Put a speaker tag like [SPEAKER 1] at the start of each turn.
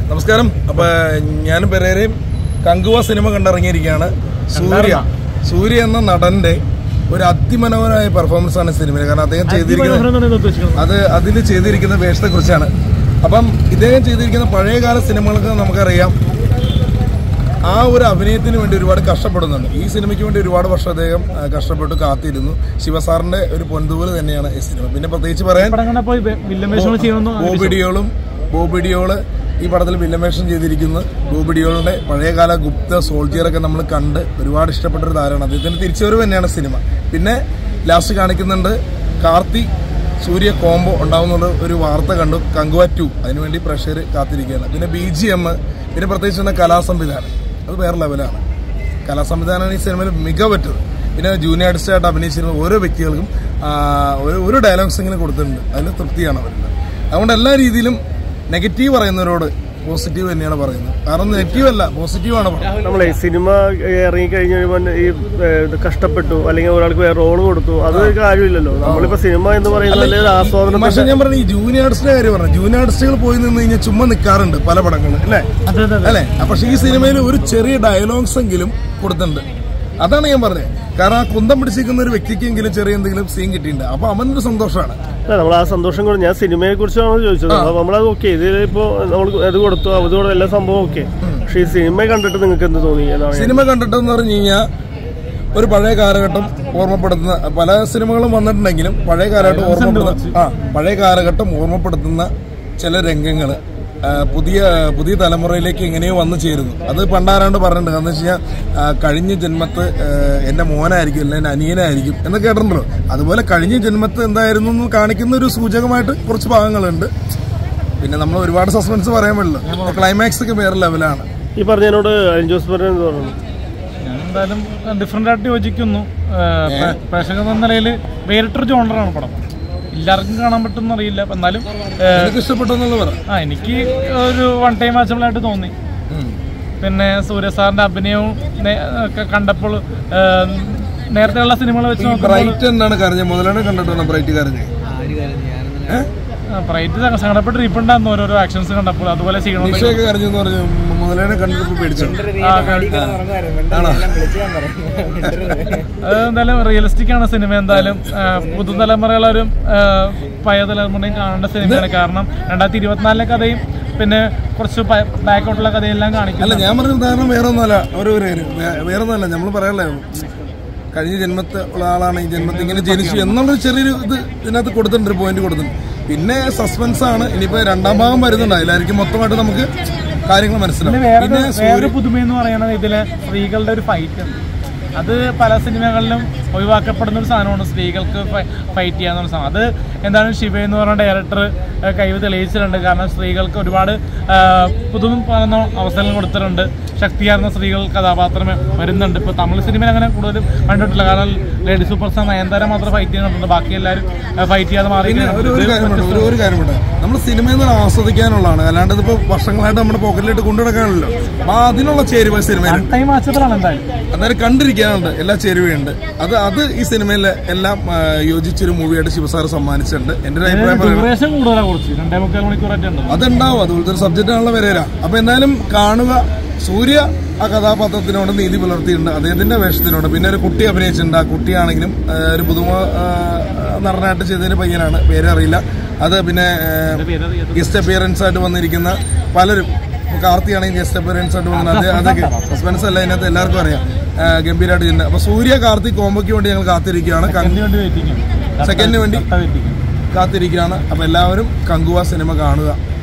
[SPEAKER 1] നമസ്കാരം അപ്പൊ ഞാനും പെരേരയും കങ്കുവ സിനിമ കണ്ടിറങ്ങിയിരിക്കുകയാണ് സൂര്യ സൂര്യ എന്ന നടന്റെ ഒരു അതിമനോഹരമായ പെർഫോമൻസ് ആണ് സിനിമയിൽ കാരണം അദ്ദേഹം ചെയ്തിരിക്കുന്നത് അത് അതിൽ ചെയ്തിരിക്കുന്ന വേഷത്തെ കുറിച്ചാണ് അപ്പം ഇദ്ദേഹം ചെയ്തിരിക്കുന്ന പഴയകാല സിനിമകൾക്ക് നമുക്കറിയാം ആ ഒരു അഭിനയത്തിന് വേണ്ടി ഒരുപാട് കഷ്ടപ്പെടുന്നുണ്ട് ഈ സിനിമയ്ക്ക് വേണ്ടി ഒരുപാട് വർഷം അദ്ദേഹം ആ, കഷ്ടപ്പെട്ട് കാത്തിരുന്നു ശിവസാറിന്റെ ഒരു പൊൻതൂവൽ തന്നെയാണ് ഈ സിനിമ പിന്നെ പ്രത്യേകിച്ച് പറയാൻ
[SPEAKER 2] പടങ്ങളെ പോയി വില്ലൻ വേഷങ്ങൾ ചെയ്യണമെന്ന്
[SPEAKER 1] ബോബിഡിയോളും ബോബിഡിയോള് ഈ പടത്തിൽ വില്ലമേഷം ചെയ്തിരിക്കുന്നു ബോബിഡിയോളിന്റെ പഴയകാല ഗുപ്ത സോൾജിയറൊക്കെ നമ്മൾ കണ്ട് ഒരുപാട് ഇഷ്ടപ്പെട്ട ഒരു താരമാണ് അദ്ദേഹത്തിന്റെ തിരിച്ചുവരവ് തന്നെയാണ് സിനിമ പിന്നെ ലാസ്റ്റ് കാണിക്കുന്നുണ്ട് കാർത്തി സൂര്യ കോംബോ ഉണ്ടാവുന്നുള്ള ഒരു വാർത്ത കണ്ടു കങ്കുവ ടു അതിനുവേണ്ടി പ്രഷർ കാത്തിരിക്കുകയാണ് പിന്നെ ബി ജി എം പിന്നെ പ്രത്യേകിച്ച് തന്നെ കലാസംവിധാനം അത് വേറെ ലെവലാണ് കലാസംവിധാനമാണ് ഈ സിനിമയിൽ മികവറ്റത് പിന്നെ ജൂനിയർ ആർട്ടിസ്റ്റായിട്ട് അഭിനയിച്ചിരുന്ന ഓരോ വ്യക്തികൾക്കും ആ, ഒരു- ഒരു ഡയലോഗ്സ് ഇങ്ങനെ കൊടുത്തിട്ടുണ്ട് അതിന് തൃപ്തിയാണ് അവരുള്ളത് അതുകൊണ്ട് എല്ലാ രീതിയിലും നെഗറ്റീവ് പറയുന്നവരോട് പോസിറ്റീവ് തന്നെയാണ് പറയുന്നത് കാരണം നെഗറ്റീവ് അല്ല പോസിറ്റീവ് ആണ് പറയുന്നത്
[SPEAKER 3] നമ്മളെ സിനിമ ഇറങ്ങി കഴിഞ്ഞ് കഴിയുമ്പോൾ ഈ ഏഹ്, ഇത് കഷ്ടപ്പെട്ടു അല്ലെങ്കിൽ ഒരാൾക്ക് വേറെ റോള് കൊടുത്തു അത് കാര്യമില്ലല്ലോ നമ്മളിപ്പോ സിനിമ എന്ന് പറയുന്നത് അല്ലെങ്കിൽ ഒരു ആസ്വാദനം
[SPEAKER 1] പക്ഷെ ഞാൻ പറഞ്ഞു ഈ ജൂനിയർ ആർട്ടിസ്റ്റിന്റെ കാര്യം പറഞ്ഞു ജൂനിയർ ആർട്ടിസ്റ്റുകൾ പോയി നിന്ന് കഴിഞ്ഞാൽ ചുമ്മാ നിൽക്കാറുണ്ട് പല പടങ്ങളിൽ അല്ലേ
[SPEAKER 2] അതെ അതെ
[SPEAKER 1] അല്ലെ പക്ഷെ ഈ സിനിമയിൽ ഒരു ചെറിയ ഡയലോഗ്സ് എങ്കിലും കൊടുത്തിട്ടുണ്ട് അതാണ് ഞാൻ പറഞ്ഞത് കാരണം ആ കുന്തം പിടിച്ചിരിക്കുന്ന ഒരു വ്യക്തിക്കെങ്കിലും ചെറിയ എന്തെങ്കിലും സീൻ കിട്ടിയിട്ടുണ്ട് അപ്പൊ അവനൊരു സന്തോഷമാണ്
[SPEAKER 3] അല്ല, നമ്മൾ ആ സന്തോഷം കൊണ്ട് ഞാൻ സിനിമയെ കുറിച്ചാണ് ചോദിച്ചത് അപ്പൊ നമ്മളത് ഓക്കെ ഇതിലിപ്പോ നമ്മൾ അത് കൊടുത്തു അത് കൊടുത്തു എല്ലാ സംഭവം ഓക്കെ പക്ഷെ ഈ സിനിമ കണ്ടിട്ട് നിങ്ങൾക്ക് എന്ത് തോന്നി എന്നാണ് ഞാൻ-
[SPEAKER 1] സിനിമ കണ്ടിട്ടെന്ന് പറഞ്ഞു കഴിഞ്ഞാൽ ഒരു പഴയ കാലഘട്ടം ഓർമ്മപ്പെടുത്തുന്ന പല സിനിമകളും വന്നിട്ടുണ്ടെങ്കിലും പഴയ കാലഘട്ടം ഓർമ്മപ്പെടുത്തുന്ന ആ പഴയ കാലഘട്ടം ഓർമ്മപ്പെടുത്തുന്ന ചില രംഗങ്ങൾ പുതിയ പുതിയ തലമുറയിലേക്ക് എങ്ങനെയോ വന്നു ചേരുന്നു അത് പണ്ടാരാണ്ട് പറഞ്ഞിട്ടുണ്ട് കാരണം വെച്ച് കഴിഞ്ഞാൽ ആ, കഴിഞ്ഞ ജന്മത്ത് ആ, എന്റെ മോനായിരിക്കും അല്ല എന്റെ അനിയനായിരിക്കും എന്നൊക്കെ കേട്ടിട്ടുണ്ടല്ലോ അതുപോലെ കഴിഞ്ഞ ജന്മത്ത് എന്തായിരുന്നു എന്ന് കാണിക്കുന്ന ഒരു സൂചകമായിട്ട് കുറച്ച് ഭാഗങ്ങളുണ്ട് പിന്നെ നമ്മൾ ഒരുപാട് സസ്പെൻസ് പറയാൻ പറ്റില്ല ക്ലൈമാക്സ് ഒക്കെ വേറെ ലെവലാണ്
[SPEAKER 3] ഈ പറഞ്ഞതിനോട് അലിൻ ജോസ് പറഞ്ഞ എന്ത് പറഞ്ഞു
[SPEAKER 2] ഞാൻ എന്തായാലും ഡിഫറെന്റ് ആയിട്ട് യോജിക്കുന്നു ഏഹ്, പ്രേക്ഷകർ എന്ന നിലയിൽ വേറിട്ടൊരു ജോണറാണ് പടം എല്ലാവർക്കും കാണാൻ പറ്റുമെന്ന് അറിയില്ല എന്നാലും ഏഹ്,
[SPEAKER 1] എനിക്ക് ഇഷ്ടപ്പെട്ടു എന്നുള്ളത് പറ
[SPEAKER 2] ആ എനിക്ക് ഒരു വൺ ടൈം വാച്ചബിൾ ആയിട്ട് തോന്നി പിന്നെ സൂര്യ സാറിന്റെ അഭിനയവും നേ- ഒക്കെ കണ്ടപ്പോൾ ഏഹ്, നേരത്തെയുള്ള സിനിമകൾ വെച്ച് നോക്കുമ്പോൾ
[SPEAKER 1] ബ്രൈറ്റ് എന്താണ് കരഞ്ഞത് മുതലാണ് കണ്ടിട്ടാണ് ബ്രൈറ്റ് കരഞ്ഞത്
[SPEAKER 2] ബ്രൈറ്റ് സങ്കടപ്പെട്ട് ഇരിപ്പുണ്ടായിരുന്നു ഓരോരോ ആക്ഷൻസ് കണ്ടപ്പോൾ അതുപോലെ ചെയ്യണമെന്ന്
[SPEAKER 1] നിഷയൊക്കെ കരഞ്ഞു എന്ന് പറഞ്ഞു മുതലാണ് കണ്ടിട്ട് പേടിച്ചു
[SPEAKER 2] ആ,
[SPEAKER 1] ആണോ
[SPEAKER 2] അത് എന്തായാലും റിയലിസ്റ്റിക് ആണ് സിനിമ എന്തായാലും ആ, പുതുതലമുറകളൊരു ആ, പഴയ തലമുറയും കാണേണ്ട സിനിമയാണ് കാരണം രണ്ടായിരത്തി ഇരുപത്തിനാലിലെ കഥയും പിന്നെ കുറച്ച് ബാക്കോട്ടുള്ള കഥയെല്ലാം
[SPEAKER 1] അല്ല
[SPEAKER 2] കാണിക്കുന്നു
[SPEAKER 1] ഞാൻ പറഞ്ഞ ഉദാഹരണം വേറെ ഒന്നുമല്ല ഒരു ഒരു കാര്യം. വേ- വേറെ ഒന്നുമല്ല നമ്മൾ പറയാനുള്ള കഴിഞ്ഞ ജന്മത്തെ ഉള്ള ആളാണ് ഈ ജന്മത്തിൽ ഇങ്ങനെ ജനിച്ചു എന്നുള്ളൊരു ചെറിയൊരു ഇത് ഇതിനകത്ത് കൊടുത്തിട്ടുണ്ട് ഒരു പോയിന്റ് കൊടുത്തിട്ടുണ്ട് പിന്നെ സസ്പെൻസ് ആണ് ഇനിയിപ്പോ രണ്ടാം ഭാഗം വരുന്നുണ്ട് അതിലായിരിക്കും മൊത്തമായിട്ട് നമുക്ക് കാര്യങ്ങൾ മനസ്സിലാവും
[SPEAKER 2] വേറെ
[SPEAKER 1] പിന്നെ
[SPEAKER 2] വേറൊരു പുതുമയെന്ന് പറയുന്നത് ഇതിലെ സ്ത്രീകളുടെ ഒരു ഫൈറ്റ് ഉണ്ട് അത് പല സിനിമകളിലും ഒഴിവാക്കപ്പെടുന്ന ഒരു സാധനമാണ് സ്ത്രീകൾക്ക് ഫൈറ്റ് ചെയ്യാന്നുള്ള സാധനം അത് എന്താണ് ശിവ എന്ന് പറഞ്ഞ ഡയറക്ടർ കഴിവ് തെളിയിച്ചിട്ടുണ്ട് കാരണം സ്ത്രീകൾക്ക് ഒരുപാട് ആ, പുതുമ പറയുന്ന അവസരങ്ങൾ കൊടുത്തിട്ടുണ്ട് ശക്തിയാർന്ന സ്ത്രീകൾ കഥാപാത്രം വരുന്നുണ്ട് ഇപ്പോൾ തമിഴ് സിനിമയിൽ അങ്ങനെ കൂടുതലും കണ്ടിട്ടില്ല കാരണം ലേഡി സൂപ്പർ സ്റ്റാർ നയൻതാര മാത്രം ഫൈറ്റ് ചെയ്യുന്നുണ്ട് ബാക്കി എല്ലാവരും ഫൈറ്റ് ചെയ്യാതെ മാറി
[SPEAKER 1] പിന്നെ ഒരു ഒരു കാര്യമുണ്ട് ഒരു ഒരു കാര്യമുണ്ട് നമ്മൾ സിനിമയിൽ നിന്ന് ആസ്വദിക്കാനുള്ളതാണ് അല്ലാണ്ട് ഇതിപ്പോ വർഷങ്ങളായിട്ട് നമ്മുടെ പോക്കറ്റിലിട്ട് കൊണ്ടുനടക്കാനല്ലോ അപ്പൊ അതിനുള്ള ചേരുവ സിനിമയിൽ
[SPEAKER 2] ടൈം വാച്ചബിളാണ് എന്തായാലും
[SPEAKER 1] അന്നേരം കണ്ടിരിക്കാനുണ്ട് എല്ലാ ചേരുവയുണ്ട് അത് അത് ഈ സിനിമയിലെ എല്ലാം ആ, യോജിച്ചൊരു മൂവിയായിട്ട് ശിവസാർ സമ്മാനിച്ചിട്ടുണ്ട് എന്റെ ഒരു അഭിപ്രായം പറയുന്നത്
[SPEAKER 2] ഡ്യൂറേഷൻ കൂടുതലാണ് കുറച്ച് രണ്ടേ മുക്കാൽ മണിക്കൂറായിട്ട് ഉണ്ട്
[SPEAKER 1] അതുണ്ടാവും അതുപോലത്തെ ഒരു സബ്ജക്റ്റ് ആണല്ലോ വരേര അപ്പൊ എന്തായാലും കാണുക സൂര്യ ആ കഥാപാത്രത്തിനോട് നീതി പുലർത്തിയിട്ടുണ്ട് അദ്ദേഹത്തിന്റെ വേഷത്തിനോട് പിന്നെ ഒരു കുട്ടി അഭിനയിച്ചിട്ടുണ്ട് ആ കുട്ടിയാണെങ്കിലും ആ, ഒരു പുതുമ ആ, നടനായിട്ട് ചെയ്തതിന് പയ്യനാണ് പേര് അറിയില്ല അത് പിന്നെ ഗസ്റ്റ് അപ്പിയറൻസ് ആയിട്ട് വന്നിരിക്കുന്ന പലരും ഇപ്പൊ കാർത്തിയാണെങ്കിൽ ഗസ്റ്റ് അപ്പിയറൻസ് ആയിട്ട് വന്നത് അത് അതൊക്കെ സസ്പെൻസ് അല്ല ഇതിനകത്ത് എല്ലാവർക്കും അറിയാം ആ, ഗംഭീരമായിട്ട് ചെയ്യുന്നത് അപ്പൊ സൂര്യ കാർത്തിക് കോമ്പോയ്ക്ക് വേണ്ടി ഞങ്ങൾ കാത്തിരിക്കുകയാണ് കങ്-
[SPEAKER 2] വേണ്ടി വെയിറ്റിംഗ്
[SPEAKER 1] സെക്കൻഡിന് വേണ്ടി
[SPEAKER 2] വെയിറ്റിംഗ്
[SPEAKER 1] കാത്തിരിക്കുകയാണ് അപ്പൊ എല്ലാവരും കങ്കുവ സിനിമ കാണുക